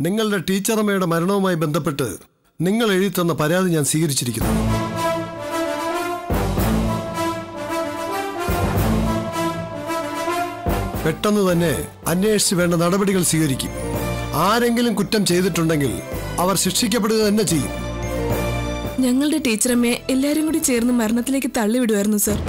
നിങ്ങളുടെ ടീച്ചറമ്മയുടെ മരണവുമായി ബന്ധപ്പെട്ട് നിങ്ങൾ എഴുതി തന്ന പരാതി ഞാൻ സ്വീകരിച്ചിരിക്കുന്നു പെട്ടെന്ന് തന്നെ അന്വേഷിച്ച് വേണ്ട നടപടികൾ സ്വീകരിക്കും ആരെങ്കിലും കുറ്റം ചെയ്തിട്ടുണ്ടെങ്കിൽ അവർ ശിക്ഷിക്കപ്പെടുക തന്നെ ചെയ്യും ഞങ്ങളുടെ ടീച്ചറമ്മയെ എല്ലാരും കൂടി ചേർന്ന് മരണത്തിലേക്ക് തള്ളിവിടുമായിരുന്നു സർ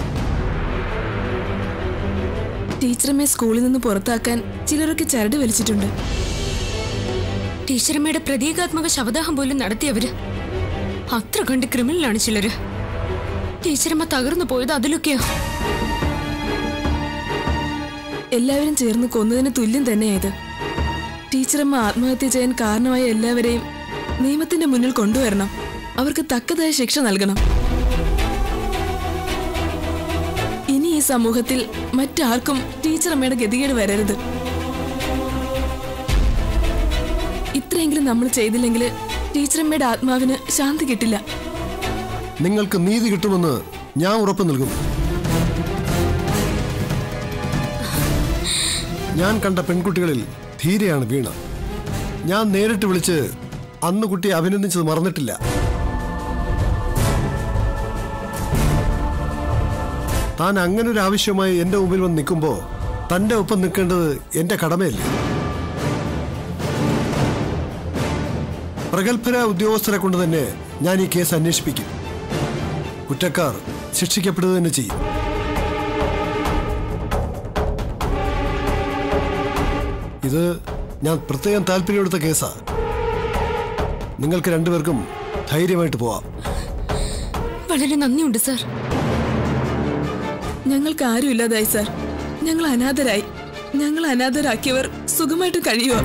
ടീച്ചറമ്മയെ സ്കൂളിൽ നിന്ന് പുറത്താക്കാൻ ചിലരൊക്കെ ചരട് വലിച്ചിട്ടുണ്ട് ടീച്ചറമ്മയുടെ പ്രതീകാത്മക ശവദാഹം പോലും നടത്തിയവര് അത്ര കണ്ട് ക്രിമിനലാണ് ചിലര് ടീച്ചറമ്മ തകർന്നു പോയത് അതിലൊക്കെയോ എല്ലാവരും ചേർന്ന് കൊന്നതിന് തുല്യം തന്നെയായത് ടീച്ചറമ്മ ആത്മഹത്യ ചെയ്യാൻ കാരണമായ എല്ലാവരെയും നിയമത്തിന്റെ മുന്നിൽ കൊണ്ടുവരണം അവർക്ക് തക്കതായ ശിക്ഷ നൽകണം ഇനി ഈ സമൂഹത്തിൽ മറ്റാർക്കും ടീച്ചറമ്മയുടെ ഗതികേട് വരരുത് ഇത്രയെങ്കിലും നമ്മൾ ചെയ്തില്ലെങ്കിൽ ടീച്ചറമ്മയുടെ ആത്മാവിന് ശാന്തി കിട്ടില്ല നിങ്ങൾക്ക് നീതി കിട്ടുമെന്ന് ഞാൻ ഉറപ്പു നൽകുന്നു ഞാൻ കണ്ട പെൺകുട്ടികളിൽ ധീരയാണ് വീണ ഞാൻ നേരിട്ട് വിളിച്ച് അന്ന് കുട്ടിയെ അഭിനന്ദിച്ചത് മറന്നിട്ടില്ല താൻ അങ്ങനെ ഒരു ആവശ്യമായി എന്റെ മുമ്പിൽ വന്ന് നിൽക്കുമ്പോൾ തന്റെ ഒപ്പം നിൽക്കേണ്ടത് എന്റെ കടമയല്ലേ പ്രഗത്ഭരായ ഉദ്യോഗസ്ഥരെ കൊണ്ട് തന്നെ ഞാൻ ഈ കേസ് അന്വേഷിപ്പിക്കും കുറ്റക്കാർ ശിക്ഷിക്കപ്പെടുക തന്നെ ചെയ്യും ഇത് ഞാൻ പ്രത്യേകം താല്പര്യമെടുത്ത കേസാ നിങ്ങൾക്ക് രണ്ടുപേർക്കും ധൈര്യമായിട്ട് പോവാം വളരെ നന്ദിയുണ്ട് സർ ഞങ്ങൾക്ക് ആരും ഇല്ലാതായി സാർ ഞങ്ങൾ അനാഥരായി ഞങ്ങൾ അനാഥരാക്കിയവർ സുഖമായിട്ട് കഴിയുക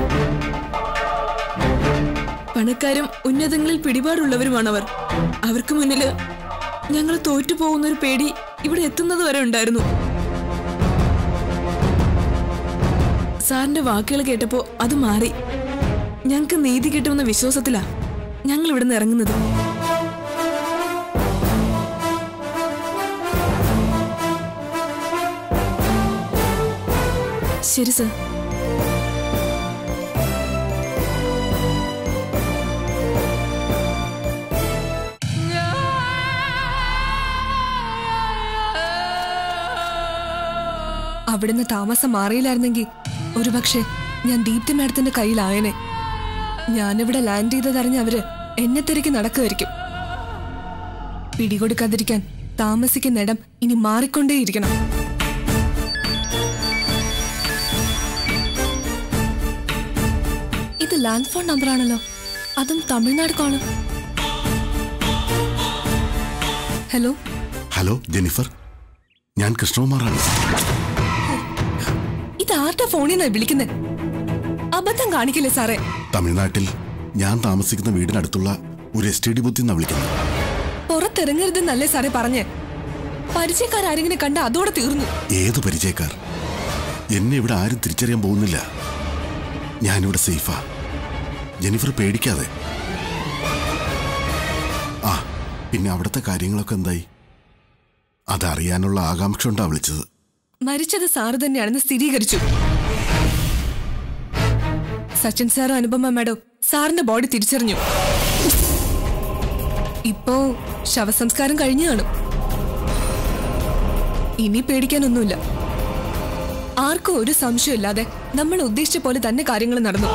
പണക്കാരും ഉന്നതങ്ങളിൽ പിടിപാടുള്ളവരുമാണവർ അവർക്ക് മുന്നില് ഞങ്ങൾ തോറ്റുപോകുന്ന ഒരു പേടി ഇവിടെ എത്തുന്നത് വരെ ഉണ്ടായിരുന്നു സാറിന്റെ വാക്കുകൾ കേട്ടപ്പോ അത് മാറി ഞങ്ങൾക്ക് നീതി കിട്ടുമെന്ന വിശ്വാസത്തിലാ ഞങ്ങൾ ഇവിടുന്ന് ഇറങ്ങുന്നത് ശരി സർ അവിടുന്ന് താമസം മാറിയില്ലായിരുന്നെങ്കിൽ ഒരുപക്ഷെ ഞാൻ ദീപ്തി മാഡത്തിന്റെ കയ്യിലായനെ ഞാനിവിടെ ലാൻഡ് ചെയ്തതറിഞ്ഞ അവര് എന്നെ തിരക്കി നടക്കുമായിരിക്കും പിടികൊടുക്കാതിരിക്കാൻ താമസിക്കുന്നിടം ഇനി മാറിക്കൊണ്ടേയിരിക്കണം ഇത് ലാൻഡ് ഫോൺ നമ്പർ ആണല്ലോ അതും Tamil Nadu call hello hello Jennifer ഞാൻ കൃഷ്ണകുമാറാണ് ഇത് ആരുടെ ഫോണിൽ നിന്നാ വിളിക്കുന്നത് അബദ്ധം കാണിക്കില്ലേ സാറേ തമിഴ്നാട്ടിൽ ഞാൻ താമസിക്കുന്ന വീടിനടുത്തുള്ള ഒരു എസ് ടി ഡി ബുദ്ധി എന്നാ വിളിക്കുന്നത് പുറത്തിറങ്ങരുതെന്നല്ലേ സാറേ പറഞ്ഞേ പരിചയക്കാരെങ്കിലും കണ്ട അതോടെ തീർന്നു ഏത് പരിചയക്കാർ എന്നെ ഇവിടെ ആരും തിരിച്ചറിയാൻ പോകുന്നില്ല ഞാനിവിടെ സേഫാ ജെനിഫർ പേടിക്കാതെ ആ പിന്നെ അവിടുത്തെ കാര്യങ്ങളൊക്കെ എന്തായി അതറിയാനുള്ള ആകാംക്ഷ ഉണ്ടാ വിളിച്ചത് മരിച്ചത് സാറ് തന്നെയാണെന്ന് സ്ഥിരീകരിച്ചു സച്ചിൻ സാറും അനുപമ മാഡം സാറിന്റെ ബോഡി തിരിച്ചറിഞ്ഞു ഇപ്പോ ശവസംസ്കാരം കഴിഞ്ഞു കാണും ഇനി പേടിക്കാനൊന്നുമില്ല ആർക്കും ഒരു സംശയമില്ലാതെ നമ്മൾ ഉദ്ദേശിച്ച പോലെ തന്നെ കാര്യങ്ങൾ നടന്നു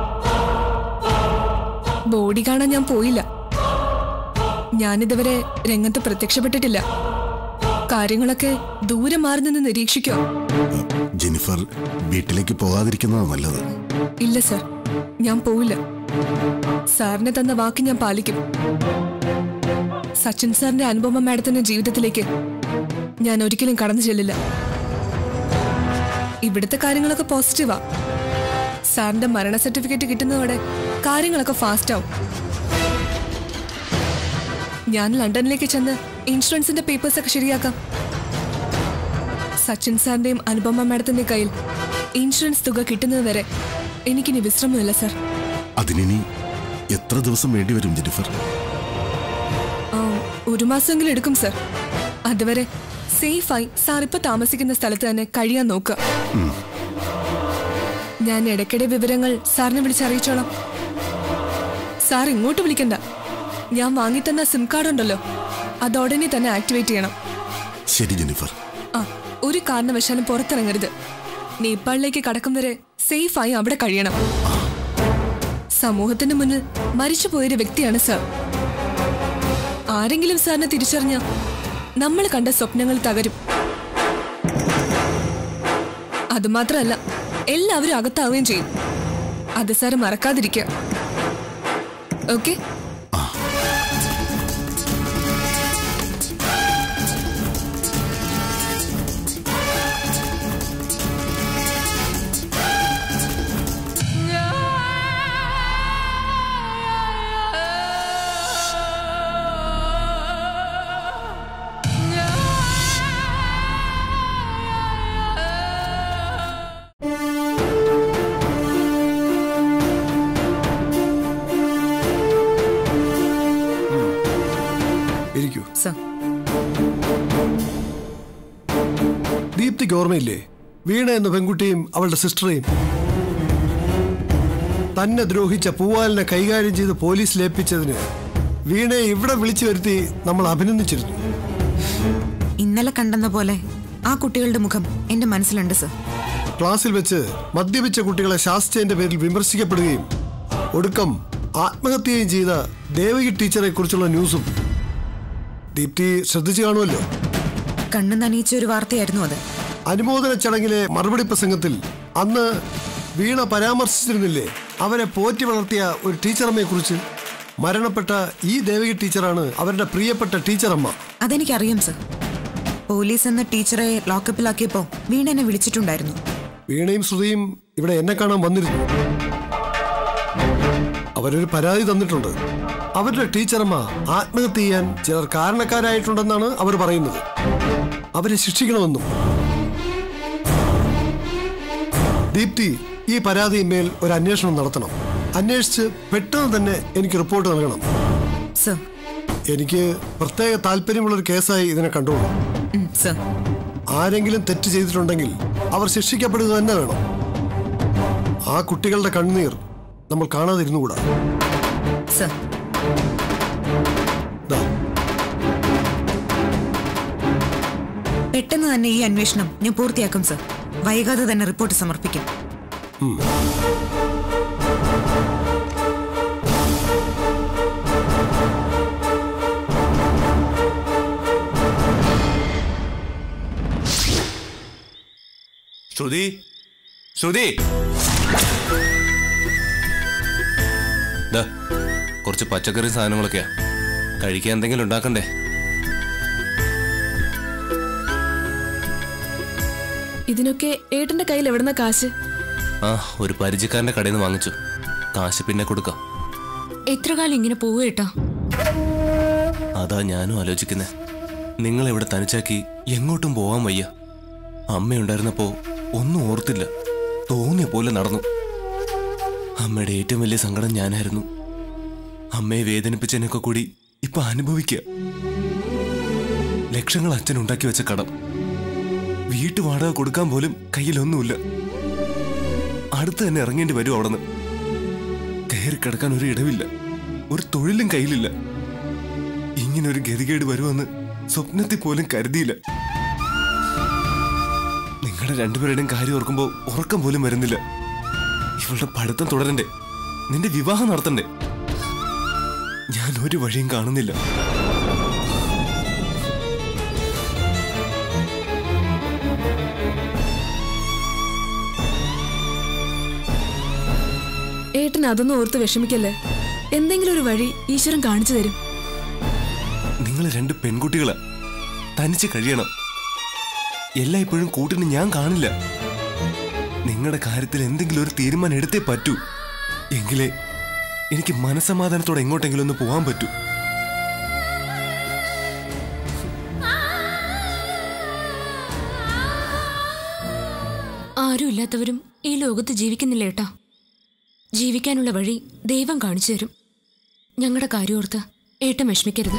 ബോഡി കാണാൻ ഞാൻ പോയില്ല ഞാനിതുവരെ രംഗത്ത് പ്രത്യക്ഷപ്പെട്ടിട്ടില്ല കാര്യങ്ങളൊക്കെ ദൂരെ മാറി നിന്ന് നിരീക്ഷിക്കോ ജെനിഫർ വീട്ടിലേക്ക് പോകാതിരിക്കുന്നതാണ് നല്ലത് ഇല്ല സർ ഞാൻ പോവില്ല സാറിന് തന്ന വാക്ക് ഞാൻ പാലിക്കും സച്ചിൻ സാറിന്റെ അനുപമ മാഡത്തിന്റെ ജീവിതത്തിലേക്ക് ഞാൻ ഒരിക്കലും കടന്നു ചെല്ലില്ല ഇവിടുത്തെ കാര്യങ്ങളൊക്കെ പോസിറ്റീവാ സാറിന്റെ മരണ സർട്ടിഫിക്കറ്റ് കിട്ടുന്നതോടെ കാര്യങ്ങളൊക്കെ ഫാസ്റ്റ് ആവും ഞാൻ ലണ്ടനിലേക്ക് ചെന്ന് ഇൻഷുറൻസിന്റെ പേപ്പേഴ്സ് ഒക്കെ ശരിയാക്കാം സച്ചിൻ സാറിന്റെയും അനുപമ മാഡത്തിന്റെ കയ്യിൽ ഇൻഷുറൻസ് തുക കിട്ടുന്നത് വരെ എനിക്കിനി വിശ്രമമില്ല സർ അതിനി എത്ര ദിവസം വേണ്ടിവരും ജെനിഫർ ആ, ഒരു മാസമെങ്കിലും എടുക്കും സർ അതുവരെ സേഫായി സാർ ഇപ്പൊ താമസിക്കുന്ന സ്ഥലത്ത് തന്നെ കഴിയാൻ നോക്കുക ഞാൻ ഇടയ്ക്കിടെ വിവരങ്ങൾ സാറിനെ വിളിച്ചറിയിച്ചോളാം സാർ ഇങ്ങോട്ട് വിളിക്കണ്ട ഞാൻ വാങ്ങിത്തന്ന സിം കാർഡ് ഉണ്ടല്ലോ അത് ഉടനെ തന്നെ ആക്ടിവേറ്റ് ചെയ്യണം ശരി ജെന്നിഫർ ആ ഒരു കാരണവശാലും പുറത്തിറങ്ങരുത് നേപ്പാളിലേക്ക് കടക്കും വരെ സേഫായി അവിടെ കഴിയണം സമൂഹത്തിന് മുന്നിൽ മരിച്ചുപോയൊരു വ്യക്തിയാണ് സാർ ആരെങ്കിലും സാറിനെ തിരിച്ചറിഞ്ഞ നമ്മൾ കണ്ട സ്വപ്നങ്ങൾ തകരും അതുമാത്രമല്ല എല്ലാവരും അകത്താവുകയും ചെയ്യും അത് സാറ് മറക്കാതിരിക്കുക ഓക്കെ ഇരിക്കൂ സർ ദീപ്തിക്ക് ഓർമ്മയില്ലേ വീണ എന്ന പെൺകുട്ടിയും അവളുടെ സിസ്റ്ററേയും തന്നെ ദ്രോഹിച്ച പൂവാലിനെ കൈകാര്യം ചെയ്ത് പോലീസ് ലേപ്പിച്ചതിന് വീണയെ ഇവിടെ വിളിച്ചു വരുത്തി നമ്മൾ അഭിനന്ദിച്ചിരുന്നു ഇന്നലെ കണ്ടെന്ന പോലെ ആ കുട്ടികളുടെ മുഖം എന്റെ മനസ്സിലുണ്ട് സർ ക്ലാസ്സിൽ വെച്ച് മദ്യപിച്ച കുട്ടികളെ ശാസ്ത്രന്റെ പേരിൽ വിമർശിക്കപ്പെടുകയും ഒടുക്കം ആത്മഹത്യയും ചെയ്ത ദേവകി ടീച്ചറെ കുറിച്ചുള്ള ന്യൂസും ദീപ്തി ശ്രദ്ധിച്ചു കാണുമല്ലോ കണ്ണു നനയിച്ച ഒരു വാർത്തയായിരുന്നു അത് അനുമോദന ചടങ്ങിലെ മറുപടി പ്രസംഗത്തിൽ അന്ന് വീണ പരാമർശിച്ചിരുന്നില്ലേ അവരെ പോറ്റി വളർത്തിയ ഒരു ടീച്ചറമ്മയെ കുറിച്ച് മരണപ്പെട്ട ഈ ദേവകി ടീച്ചറാണ് അവരുടെ പ്രിയപ്പെട്ട ടീച്ചറമ്മ അതെനിക്കറിയാം സർ പോലീസ് എന്ന ടീച്ചറെ ലോക്കപ്പിലാക്കിയപ്പോ വീണ എന്നെ വിളിച്ചിട്ടുണ്ടായിരുന്നു വീണയും ശ്രുതിയും ഇവിടെ എന്നെ കാണാൻ വന്നിരുന്നു അവരൊരു പരാതി തന്നിട്ടുണ്ട് അവരുടെ ടീച്ചറമ്മ ആത്മഹത്യ ചെയ്യാൻ ചിലർ കാരണക്കാരായിട്ടുണ്ടെന്നാണ് അവർ പറയുന്നത് അവരെ ശിക്ഷിക്കണമെന്നും ദീപ്തി ഈ പരാതിയിന്മേൽ ഒരു അന്വേഷണം നടത്തണം അന്വേഷിച്ച് പെട്ടെന്ന് തന്നെ എനിക്ക് റിപ്പോർട്ട് നൽകണം സർ എനിക്ക് പ്രത്യേക താല്പര്യമുള്ള ഒരു കേസായി ഇതിനെ കണ്ടോളൂ ഉം, സർ ആരെങ്കിലും തെറ്റ് ചെയ്തിട്ടുണ്ടെങ്കിൽ അവർ ശിക്ഷിക്കപ്പെടുക തന്നെ വേണം ആ കുട്ടികളുടെ കണ്ണുനീർ നമ്മൾ കാണാതിരുന്നുകൂടാ സർ ദാ, പെട്ടെന്ന് തന്നെ ഈ അന്വേഷണം ഞാൻ പൂർത്തിയാക്കും സർ വൈകാതെ തന്നെ റിപ്പോർട്ട് സമർപ്പിക്കും ശ്രുതി ശ്രുതി ദാ, കുറച്ച് പച്ചക്കറി സാധനങ്ങളൊക്കെയാ കഴിക്കാൻ എന്തെങ്കിലും ഉണ്ടാക്കണ്ടേ ഇതിനൊക്കെ ഏട്ടന്റെ കയ്യിൽ എവിടുന്ന കാശ് ആ ഒരു പരിചയക്കാരന്റെ കടയിൽ നിന്ന് വാങ്ങിച്ചു കാശ് പിന്നെ കൊടുക്കാം എത്ര കാലം ഇങ്ങനെ പോവുകേട്ടാ അതാ ഞാനും ആലോചിക്കുന്നേ നിങ്ങൾ ഇവിടെ തനിച്ചാക്കി എങ്ങോട്ടും പോവാൻ വയ്യ അമ്മയുണ്ടായിരുന്നപ്പോ ഒന്നും ഓർത്തില്ല തോന്നിയ പോലെ നടന്നു അമ്മയുടെ ഏറ്റവും വലിയ സങ്കടം ഞാനായിരുന്നു അമ്മയെ വേദനിപ്പിച്ചതിനൊക്കെ കൂടി ഇപ്പൊ അനുഭവിക്കുക ലക്ഷങ്ങൾ അച്ഛൻ ഉണ്ടാക്കി വെച്ച കടം വീട്ടു വാടക കൊടുക്കാൻ പോലും കയ്യിലൊന്നുമില്ല അടുത്ത് തന്നെ ഇറങ്ങേണ്ടി വരും അവിടുന്ന് കയറി കിടക്കാൻ ഒരു ഇടവില്ല ഒരു തൊഴിലും കയ്യിലില്ല ഇങ്ങനൊരു ഗതികേട് വരുമെന്ന് സ്വപ്നത്തിൽ പോലും കരുതിയില്ല നിങ്ങളുടെ രണ്ടുപേരുടെയും കാര്യം ഓർക്കുമ്പോൾ ഉറക്കം പോലും വരുന്നില്ല ഇവളുടെ പഠിത്തം തുടരണ്ടേ നിന്റെ വിവാഹം നടത്തണ്ടേ ഞാൻ ഒരു വഴിയും കാണുന്നില്ല ഏട്ടൻ അതൊന്നും ഓർത്ത് വിഷമിക്കല്ലേ എന്തെങ്കിലും ഒരു വഴി ഈശ്വരൻ കാണിച്ചു തരും നിങ്ങൾ രണ്ട് പെൺകുട്ടികളാ തനിച്ച് കഴിയണം എല്ലായ്പ്പോഴും കൂട്ടിന് ഞാൻ കാണില്ല നിങ്ങളുടെ കാര്യത്തിൽ എന്തെങ്കിലും ഒരു തീരുമാനം എടുത്തേ പറ്റൂ എങ്കിലേ എനിക്ക് മനസമാധാനത്തോടെ എങ്ങോട്ടെങ്കിലും ഒന്ന് പോകാൻ പറ്റൂ ആരും ഇല്ലാത്തവരും ഈ ലോകത്ത് ജീവിക്കുന്നില്ല ഏട്ടാ ജീവിക്കാനുള്ള വഴി ദൈവം കാണിച്ചു തരും ഞങ്ങളുടെ കാര്യമോർത്ത് ഏട്ടൻ വിഷമിക്കരുത്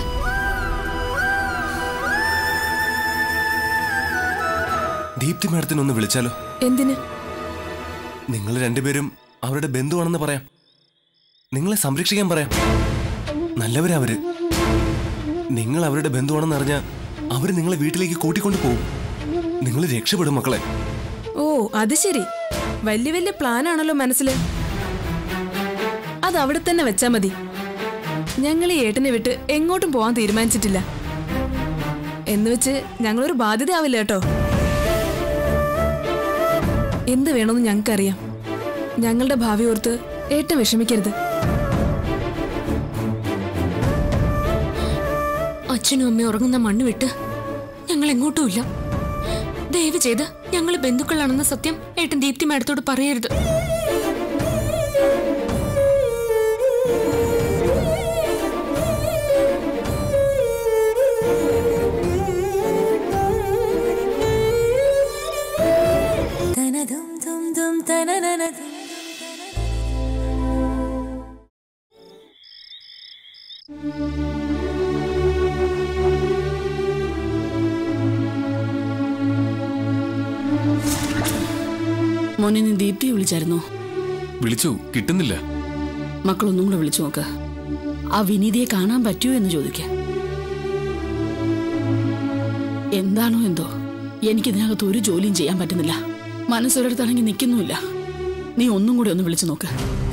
ദീപ്തി മാഡത്തിനെ ഒന്ന് വിളിച്ചാലോ എന്തിന് നിങ്ങൾ രണ്ടുപേരും അവരുടെ ബന്ധുവാണെന്ന് പറയാം നിങ്ങളെ സംരക്ഷിക്കാൻ പറയാം നല്ലവരാ അവര് നിങ്ങൾ അവരുടെ ബന്ധുവാണെന്ന് അറിഞ്ഞാൽ അവര് നിങ്ങളെ വീട്ടിലേക്ക് കൂട്ടിക്കൊണ്ടു പോകും നിങ്ങൾ രക്ഷപ്പെടും മക്കളെ ഓ അത് ശരി വലിയ വലിയ പ്ലാനാണല്ലോ മനസ്സിൽ അത് അവിടെ തന്നെ വെച്ചാ മതി ഞങ്ങൾ ഈ ഏട്ടനെ വിട്ട് എങ്ങോട്ടും പോവാൻ തീരുമാനിച്ചിട്ടില്ല എന്ന് വെച്ച് ഞങ്ങളൊരു ബാധ്യത ആവില്ല കേട്ടോ എന്ത് വേണമെന്ന് ഞങ്ങൾക്കറിയാം ഞങ്ങളുടെ ഭാവി ഓർത്ത് ഏട്ടൻ വിഷമിക്കരുത് അച്ഛനും അമ്മയും ഉറങ്ങുന്ന മണ്ണ് വിട്ട് ഞങ്ങൾ എങ്ങോട്ടുമില്ല ദയവ് ചെയ്ത് ഞങ്ങൾ ബന്ധുക്കളാണെന്ന സത്യം ഏട്ടൻ ദീപ്തി മാഡത്തോട് പറയരുത് മോനെ നീ ദീപ്തിയെ വിളിച്ചായിരുന്നോ വിളിച്ചു കിട്ടുന്നില്ല മക്കളൊന്നും കൂടെ വിളിച്ചു നോക്ക് ആ വിനീതിയെ കാണാൻ പറ്റുമോ എന്ന് ചോദിക്ക എന്താണോ എന്തോ എനിക്കിതിനകത്ത് ഒരു ജോലിയും ചെയ്യാൻ പറ്റുന്നില്ല മനസ്സൊരിടത്താണെങ്കിൽ നിൽക്കുന്നുമില്ല നീ ഒന്നും കൂടെ ഒന്ന് വിളിച്ചു നോക്ക്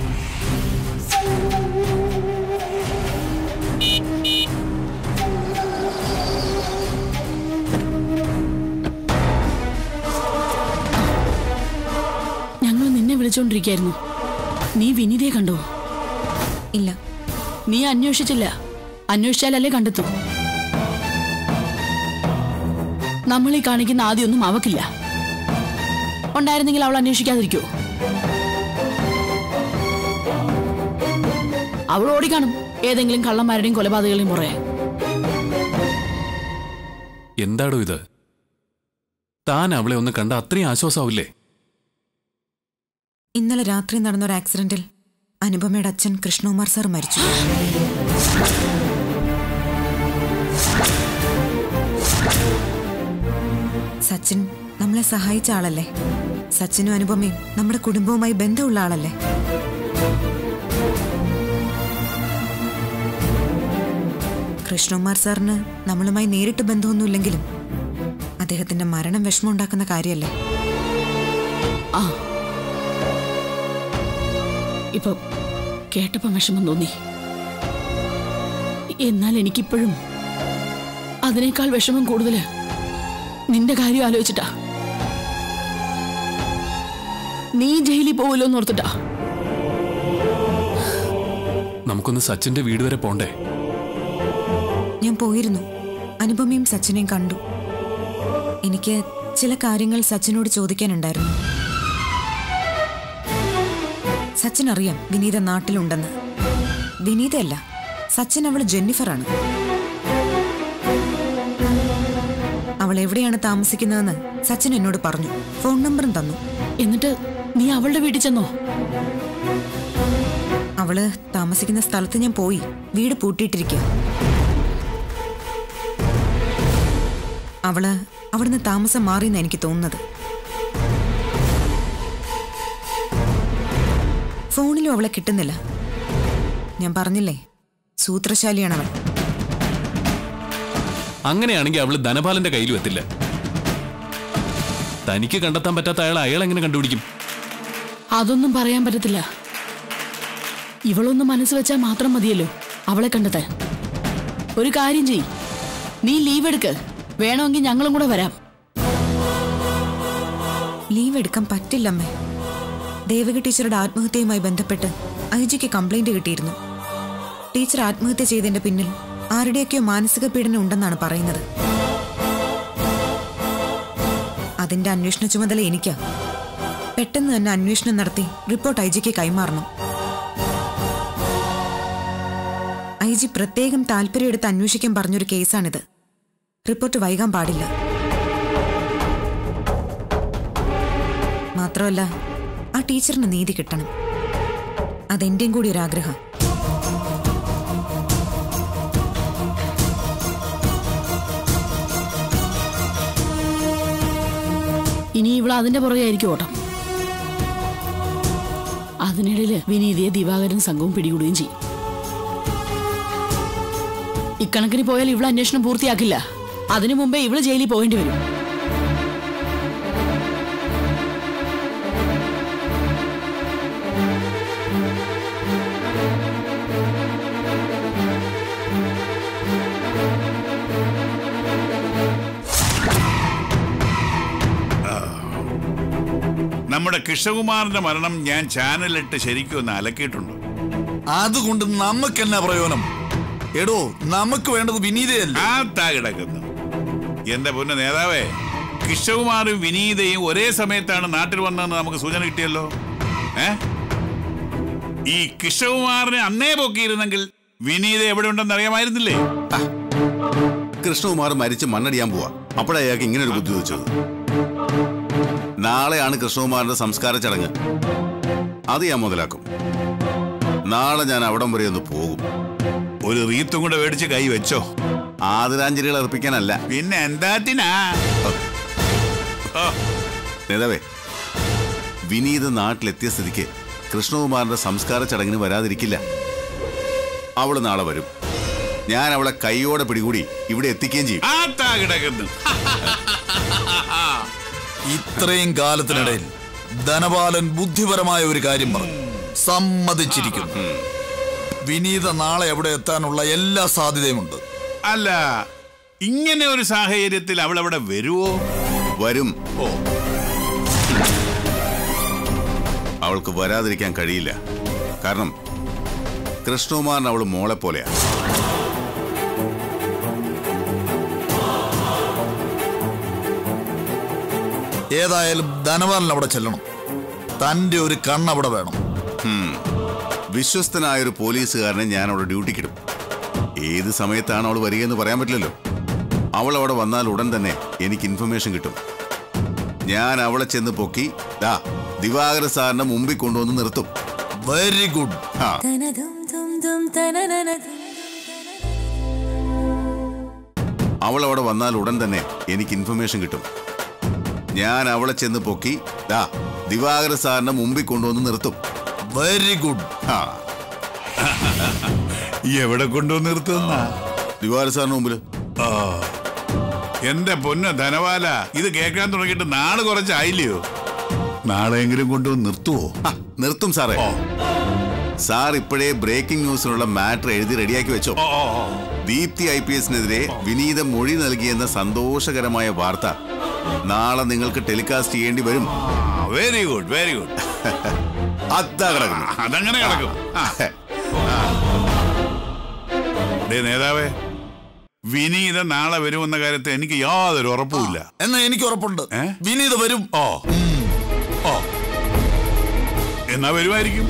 ഞങ്ങൾ നിന്നെ വിളിച്ചോണ്ടിരിക്കായിരുന്നു നീ വിനീതയെ കണ്ടോ ഇല്ല നീ അന്വേഷിച്ചില്ല അന്വേഷിച്ചാലല്ലേ കണ്ടെത്തും നമ്മൾ ഈ കാണിക്കുന്ന ആദ്യമൊന്നും അവക്കില്ല ഉണ്ടായിരുന്നെങ്കിൽ അവൾ അന്വേഷിക്കാതിരിക്കോ അവൾ ഓടിക്കാണും ഏതെങ്കിലും കള്ളന്മാരുടെയും കൊലപാതകളുടെയും പുറകെ എന്താടോ ഇത് താൻ അവളെ ഒന്ന് കണ്ട അത്രയും ആശ്വാസമാവില്ലേ ഇന്നലെ രാത്രി നടന്ന ഒരു ആക്സിഡന്റിൽ അനുപമയുടെ അച്ഛൻ കൃഷ്ണകുമാർ സാർ മരിച്ചു സച്ചിൻ നമ്മളെ സഹായിച്ച ആളല്ലേ സച്ചിനും അനുപമയും നമ്മുടെ കുടുംബവുമായി ബന്ധമുള്ള ആളല്ലേ കൃഷ്ണകുമാർ സാറിന് നമ്മളുമായി നേരിട്ട് ബന്ധമൊന്നുമില്ലെങ്കിലും അദ്ദേഹത്തിന്റെ മരണം വിഷമമുണ്ടാക്കുന്ന കാര്യമല്ലേ ആ ഇപ്പൊ കേട്ടപ്പം വിഷമം തോന്നി എന്നാൽ എനിക്കിപ്പോഴും അതിനേക്കാൾ വിഷമം കൂടുതല് നിന്റെ കാര്യം ആലോചിച്ചിട്ടാ നീ ജയിലിൽ പോവല്ലോ എന്ന് ഓർത്തിട്ടാ നമുക്കൊന്ന് സച്ചിന്റെ വീട് വരെ പോണ്ടേ ഞാൻ പോയിരുന്നു അനുപമയും സച്ചിനെയും കണ്ടു എനിക്ക് ചില കാര്യങ്ങൾ സച്ചിനോട് ചോദിക്കാനുണ്ടായിരുന്നു സച്ചിൻ അറിയാം വിനീത നാട്ടിലുണ്ടെന്ന് വിനീതയല്ല സച്ചിൻ അവൾ ജെന്നിഫറാണ് അവൾ എവിടെയാണ് താമസിക്കുന്നതെന്ന് സച്ചിൻ എന്നോട് പറഞ്ഞു ഫോൺ നമ്പറും തന്നു എന്നിട്ട് നീ അവളുടെ വീട്ടിൽ ചെന്നോ അവള് താമസിക്കുന്ന സ്ഥലത്ത് ഞാൻ പോയി വീട് പൂട്ടിയിട്ടിരിക്കുക അവള് അവിടുന്ന് താമസം മാറിയെന്ന് എനിക്ക് തോന്നുന്നത് ഫോണിലും അവളെ കിട്ടുന്നില്ല ഞാൻ പറഞ്ഞില്ലേ സൂത്രശാലിയാണ് അവൾ അങ്ങനെയാണെങ്കിൽ അവള് ധനപാലന്റെ കയ്യിലും എത്തില്ല തനിക്ക് കണ്ടെത്താൻ പറ്റാത്ത അയാൾ അയാൾ എങ്ങനെ കണ്ടുപിടിക്കും അതൊന്നും പറയാൻ പറ്റത്തില്ല ഇവളൊന്ന് മനസ്സ് വെച്ചാൽ മാത്രം മതിയല്ലോ അവളെ കണ്ടെത്താൻ ഒരു കാര്യം ചെയ് നീ ലീവ് എടുക്ക് വേണമെങ്കിൽ ഞങ്ങളും കൂടെ വരാം ലീവ് എടുക്കാൻ പറ്റില്ലമ്മേ ദേവകി ടീച്ചറുടെ ആത്മഹത്യയുമായി ബന്ധപ്പെട്ട് ഐജിക്ക് കംപ്ലൈന്റ് കിട്ടിയിരുന്നു ടീച്ചർ ആത്മഹത്യ ചെയ്തതിന്റെ പിന്നിൽ ആരുടെയൊക്കെയോ മാനസിക പീഡനം ഉണ്ടെന്നാണ് പറയുന്നത് അതിന്റെ അന്വേഷണ ചുമതല എനിക്കാ പെട്ടെന്ന് തന്നെ അന്വേഷണം നടത്തി റിപ്പോർട്ട് ഐ ജിക്ക് കൈമാറണം ഐ ജി പ്രത്യേകം താല്പര്യമെടുത്ത് അന്വേഷിക്കാൻ പറഞ്ഞൊരു കേസാണിത് റിപ്പോർട്ട് വൈകാൻ പാടില്ല മാത്രമല്ല ആ ടീച്ചറിന് നീതി കിട്ടണം അതെന്റെയും കൂടി ഒരു ആഗ്രഹം ഇനി ഇവൾ അതിന്റെ പുറകെ ആയിരിക്കും ഓട്ടം അതിനിടയിൽ വിനീതയെ ദിവാകരൻ സംഘവും പിടികൂടുകയും ചെയ്യും ഇക്കണക്കിന് പോയാൽ ഇവള് അന്വേഷണം പൂർത്തിയാക്കില്ല അതിനു മുമ്പേ ഇവള് ജയിലിൽ പോകേണ്ടി വരും നമ്മുടെ കൃഷ്ണകുമാറിന്റെ മരണം ഞാൻ ചാനലിട്ട് ശരിക്കും ഒന്ന് അലക്കിയിട്ടുണ്ട് അതുകൊണ്ട് നമുക്ക് എന്നാ പ്രയോജനം എടോ നമുക്ക് വേണ്ടത് വിനീതയല്ല ആ താ കിടക്കുന്നു എന്റെ പൊന്ന നേതാവേ കൃഷ്ണകുമാറും വിനീതയും ഒരേ സമയത്താണ് നാട്ടിൽ വന്നതെന്ന് നമുക്ക് സൂചന കിട്ടിയല്ലോ ഏ ഈ കൃഷ്ണകുമാറിനെ അന്നേ പൊക്കിയിരുന്നെങ്കിൽ വിനീത എവിടെ ഉണ്ടെന്ന് അറിയാമായിരുന്നില്ലേ കൃഷ്ണകുമാർ മരിച്ച് മണ്ണടിയാൻ പോവാ അപ്പോഴാ അയാൾക്ക് ഇങ്ങനെ ഒരു ബുദ്ധി വെച്ചത് നാളെയാണ് കൃഷ്ണകുമാറിന്റെ സംസ്കാര ചടങ്ങ് അത് ഞാൻ മുതലാക്കും നാളെ ഞാൻ അവിടം വരെ ഒന്ന് പോകും ഒരു റീത്തും കൂടെ മേടിച്ച് കൈ വെച്ചോ ആദരാഞ്ജലികൾ അർപ്പിക്കാനല്ല പിന്നെ എന്താത്തിനാ നേതാവേ വിനീത് നാട്ടിലെത്തിയ സ്ഥിതിക്ക് കൃഷ്ണകുമാറിന്റെ സംസ്കാര ചടങ്ങിന് വരാതിരിക്കില്ല അവള് നാളെ വരും ഞാൻ അവളെ കൈയോടെ പിടികൂടി ഇവിടെ എത്തിക്കുകയും ചെയ്യും ആ താ കിടക്കുന്നു ഇത്രയും കാലത്തിനിടയിൽ ധനപാലൻ ബുദ്ധിപരമായ ഒരു കാര്യം പറഞ്ഞു സമ്മതിച്ചിരിക്കുന്നു വിനീത നാളെ എവിടെ എത്താനുള്ള എല്ലാ സാധ്യതയുമുണ്ട് അല്ല ഇങ്ങനെ ഒരു സാഹചര്യത്തിൽ അവൾ അവിടെ വരുവോ വരും ഓ അവൾക്ക് വരാതിരിക്കാൻ കഴിയില്ല കാരണം കൃഷ്ണകുമാറിന് അവൾ മോളെ പോലെയാ ഏതായാലും ധനപാലൻ അവിടെ ചെല്ലണം തന്റെ ഒരു കണ്ണവിടെ വേണം ഉം. വിശ്വസ്തനായ ഒരു പോലീസുകാരനെ ഞാൻ അവിടെ ഡ്യൂട്ടിക്കിടും ഏത് സമയത്താണ് അവൾ വരികയെന്ന് പറയാൻ പറ്റില്ലല്ലോ അവൾ അവിടെ വന്നാൽ ഉടൻ തന്നെ എനിക്ക് ഇൻഫർമേഷൻ കിട്ടും ഞാൻ അവളെ ചെന്ന് പൊക്കി ദാ ദിവാകര സാറിന്റെ മുമ്പിൽ കൊണ്ടുവന്ന് നിർത്തും വെരി ഗുഡ് ആ അവൾ അവിടെ വന്നാൽ ഉടൻ തന്നെ എനിക്ക് ഇൻഫർമേഷൻ കിട്ടും ഞാൻ അവളെ ചെന്ന് പൊക്കി ദാ ദിവാകര സാറിന്റെ മുമ്പിൽ കൊണ്ടുവന്ന് നിർത്തും വെരി ഗുഡ് ആ എവിടെ കൊണ്ടുവന്ന് നിർത്തുന്ന ദിവാകര സാറിന് മുമ്പിൽ ആ എന്റെ പൊന്ന ധനവാല ഇത് കേൾക്കാൻ തുടങ്ങിയിട്ട് നാള് കുറച്ചായില്ലയോ നാളെയെങ്കിലും കൊണ്ടുവന്ന് നിർത്തുവോ ആ, നിർത്തും സാറേ സാർ ഇപ്പോഴേ ബ്രേക്കിംഗ് ന്യൂസിനുള്ള മാറ്റർ എഴുതി റെഡിയാക്കി വെച്ചോ ഓ, ഓ, ഓ. ദീപ്തി ഐ പി എസിനെതിരെ വിനീത മൊഴി നൽകിയെന്ന സന്തോഷകരമായ വാർത്ത നാളെ നിങ്ങൾക്ക് ടെലികാസ്റ്റ് ചെയ്യേണ്ടി വരും വെരി ഗുഡ് വെരി ഗുഡ് അതാ കിടക്കുന്നു അതങ്ങനെ കിടക്കും ആ. ആ. ദേ നേതാവേ വിനീത നാളെ വരുമെന്ന കാര്യത്തിൽ എനിക്ക് യാതൊരു ഉറപ്പുമില്ല എന്നാ എനിക്ക് ഉറപ്പുണ്ട് ഏ? വിനീത വരും ഓ ഓ എന്നാ വരുമായിരിക്കും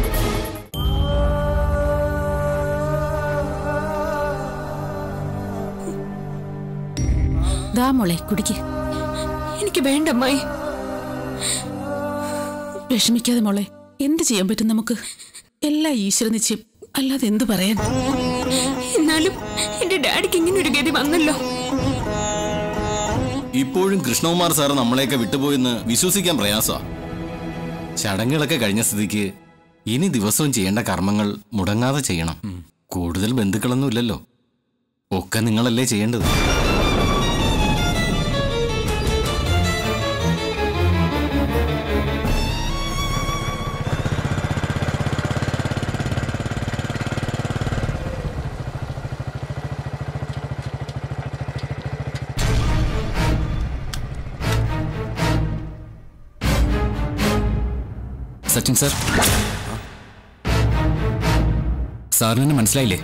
ദാ മോളെ കുടിക്ക് എനിക്ക് വേണ്ട അമ്മായി വിഷമിക്കാതെ മോളെ എന്ത് ചെയ്യാൻ പറ്റും നമുക്ക് എല്ലാം ഈശ്വര നിശ്ചയം അല്ലാതെ എന്ത് പറയാൻ എന്നാലും എന്റെ ഡാഡിക്ക് ഇങ്ങനെ ഒരു ഗതി വന്നല്ലോ ഇപ്പോഴും കൃഷ്ണകുമാർ സാറ് നമ്മളെയൊക്കെ വിട്ടുപോയെന്ന് വിശ്വസിക്കാൻ പ്രയാസമാ ചടങ്ങുകളൊക്കെ കഴിഞ്ഞ സ്ഥിതിക്ക് ഇനി ദിവസവും ചെയ്യേണ്ട കർമ്മങ്ങൾ മുടങ്ങാതെ ചെയ്യണം കൂടുതൽ ബന്ധുക്കളൊന്നും ഇല്ലല്ലോ ഒക്കെ നിങ്ങളല്ലേ ചെയ്യേണ്ടത് സച്ചിൻ സാർ സാറിന് എന്നെ മനസ്സിലായില്ലേ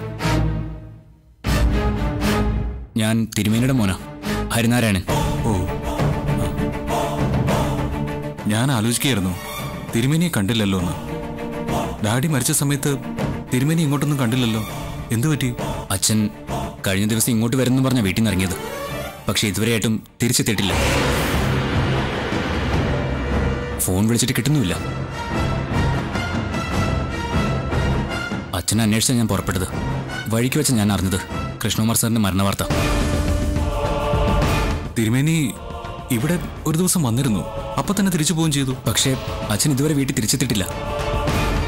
ഞാൻ തിരുമേനിയുടെ മോനാ ഹരിനാരായണൻ ഓ ഞാൻ ആലോചിക്കുകയായിരുന്നു തിരുമേനിയെ കണ്ടില്ലല്ലോ എന്ന് ഡാഡി മരിച്ച സമയത്ത് തിരുമേനി ഇങ്ങോട്ടൊന്നും കണ്ടില്ലല്ലോ എന്തു പറ്റി അച്ഛൻ കഴിഞ്ഞ ദിവസം ഇങ്ങോട്ട് വരുമെന്ന് പറഞ്ഞ വീട്ടിൽ നിന്ന് ഇറങ്ങിയത് പക്ഷെ ഇതുവരെയായിട്ടും തിരിച്ചെത്തിയിട്ടില്ല ഫോൺ വിളിച്ചിട്ട് കിട്ടുന്നുമില്ല അച്ഛനെ അന്വേഷിച്ച ഞാൻ പുറപ്പെട്ടത് വഴിക്ക് വെച്ച് ഞാൻ അറിഞ്ഞത് കൃഷ്ണകുമാർ സാറിന്റെ മരണവാർത്ത തിരുമേനി ഇവിടെ ഒരു ദിവസം വന്നിരുന്നു അപ്പൊ തന്നെ തിരിച്ചു പോവുകയും ചെയ്തു പക്ഷേ അച്ഛൻ ഇതുവരെ വീട്ടിൽ തിരിച്ചെത്തിയിട്ടില്ല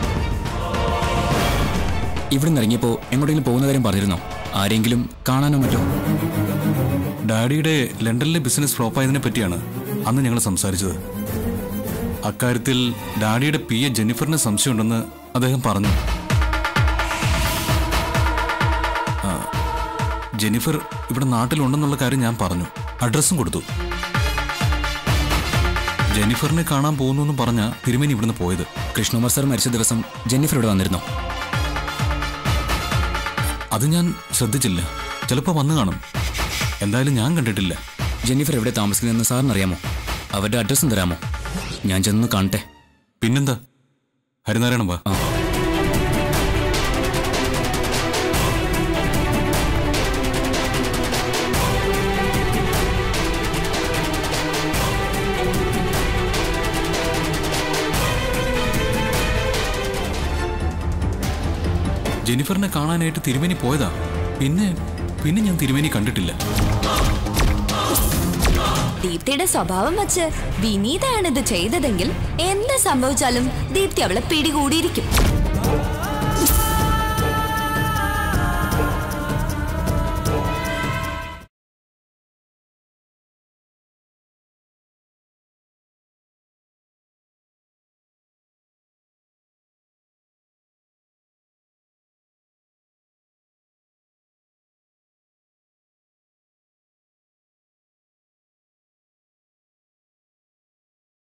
ഇവിടുന്ന് ഇറങ്ങിയപ്പോ എങ്ങോട്ടെങ്കിലും പോകുന്ന കാര്യം പറഞ്ഞിരുന്നോ ആരെങ്കിലും കാണാനോ മറ്റോ ഡാഡിയുടെ ലണ്ടനിലെ ബിസിനസ് ഫ്ലോപ്പായതിനെ പറ്റിയാണ് അന്ന് ഞങ്ങൾ സംസാരിച്ചത് അക്കാര്യത്തിൽ ഡാഡിയുടെ പി എ ജെന്നിഫറിന് സംശയമുണ്ടെന്ന് അദ്ദേഹം പറഞ്ഞു ആ, ജെന്നിഫർ ഇവിടെ നാട്ടിലുണ്ടെന്നുള്ള കാര്യം ഞാൻ പറഞ്ഞു അഡ്രസ്സും കൊടുത്തു ജെന്നിഫറിനെ കാണാൻ പോകുന്നു എന്നും പറഞ്ഞ തിരുമേനി ഇവിടുന്ന് പോയത് കൃഷ്ണകുമാർ സാർ മരിച്ച ദിവസം ജെന്നിഫർ ഇവിടെ വന്നിരുന്നോ അത് ഞാൻ ശ്രദ്ധിച്ചില്ല ചിലപ്പോൾ വന്നു കാണും എന്തായാലും ഞാൻ കണ്ടിട്ടില്ല ജെന്നിഫർ എവിടെ താമസിക്കുന്നതെന്ന് സാറിന് അറിയാമോ അവരുടെ അഡ്രസ്സും തരാമോ ഞാൻ ചെന്ന് കാണട്ടെ പിന്നെന്താ ഹരിനാരായണ വാ ജെനിഫറിനെ കാണാനായിട്ട് തിരുമേനി പോയതാ പിന്നെ പിന്നെ ഞാൻ തിരുമേനി കണ്ടിട്ടില്ല ദീപ്തിയുടെ സ്വഭാവം വെച്ച് വിനീതയാണ് ഇത് ചെയ്തതെങ്കിൽ എന്ത് സംഭവിച്ചാലും ദീപ്തി അവളെ പിടികൂടിയിരിക്കും